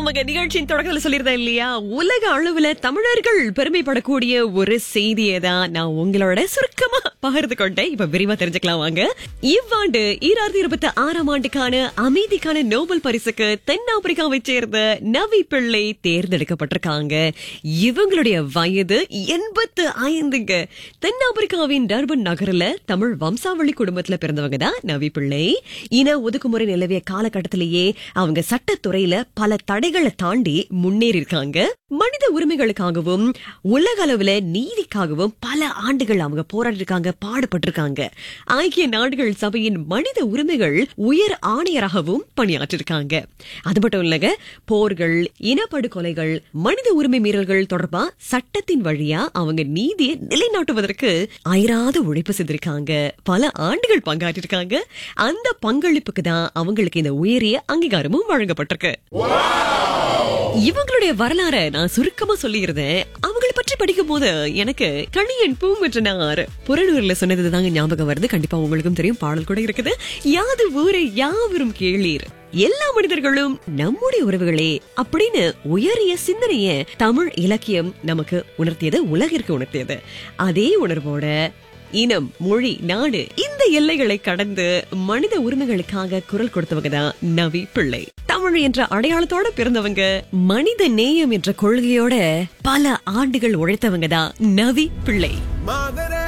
ஆமாங்க நிகழ்ச்சியின் தொடக்கத்துல சொல்லியிருந்தேன் இல்லையா உலக அளவுல தமிழர்கள் பெருமைப்படக்கூடிய ஒரு செய்தியை தான் நான் உங்களோட சுருக்கமா பகிர்ந்து கொண்டேன் இப்ப விரிவா தெரிஞ்சுக்கலாம் வாங்க இவ்வாண்டு ஈராயிரத்தி இருபத்தி ஆறாம் ஆண்டுக்கான அமைதிக்கான நோபல் பரிசுக்கு தென்னாப்பிரிக்காவை சேர்ந்த நவி பிள்ளை தேர்ந்தெடுக்கப்பட்டிருக்காங்க இவங்களுடைய வயது எண்பத்து ஐந்துங்க தென்னாப்பிரிக்காவின் டர்பன் நகர்ல தமிழ் வம்சாவளி குடும்பத்துல பிறந்தவங்க தான் நவி பிள்ளை இன ஒதுக்குமுறை நிலவிய காலகட்டத்திலேயே அவங்க சட்டத்துறையில பல தடைகளை தாண்டி முன்னேறி இருக்காங்க மனித உரிமைகளுக்காகவும் உலக அளவுல நீதிக்காகவும் பல ஆண்டுகள் அவங்க போராடி இருக்காங்க பாடுபட்டிருக்காங்க ஐக்கிய நாடுகள் சபையின் மனித உரிமைகள் உயர் ஆணையராகவும் பணியாற்றிருக்காங்க அது மட்டும் இல்லங்க போர்கள் இனப்படுகொலைகள் மனித உரிமை மீறல்கள் தொடர்பா சட்டத்தின் வழியா அவங்க நீதியை நிலைநாட்டுவதற்கு அயராத உழைப்பு செய்திருக்காங்க பல ஆண்டுகள் பங்காற்றிருக்காங்க அந்த பங்களிப்புக்கு தான் அவங்களுக்கு இந்த உயரிய அங்கீகாரமும் வழங்கப்பட்டிருக்கு இவங்களுடைய வரலாற நான் சுருக்கமா சொல்லியிருந்தேன் அவங்கள பற்றி படிக்கும் போது எனக்கு கணியன் பூமற்றனார் புறநூர்ல சொன்னது தாங்க ஞாபகம் வருது கண்டிப்பா உங்களுக்கும் தெரியும் பாடல் கூட இருக்குது யாது ஊரை யாவரும் கேளீர் எல்லா மனிதர்களும் நம்முடைய உறவுகளே அப்படின்னு உயரிய சிந்தனைய தமிழ் இலக்கியம் நமக்கு உணர்த்தியது உலகிற்கு உணர்த்தியது அதே உணர்வோட இனம் மொழி நாடு இந்த எல்லைகளை கடந்து மனித உரிமைகளுக்காக குரல் கொடுத்தவங்க தான் நவி பிள்ளை தமிழ் என்ற அடையாளத்தோட பிறந்தவங்க மனித நேயம் என்ற கொள்கையோட பல ஆண்டுகள் உழைத்தவங்க தான் நவி பிள்ளை மாதர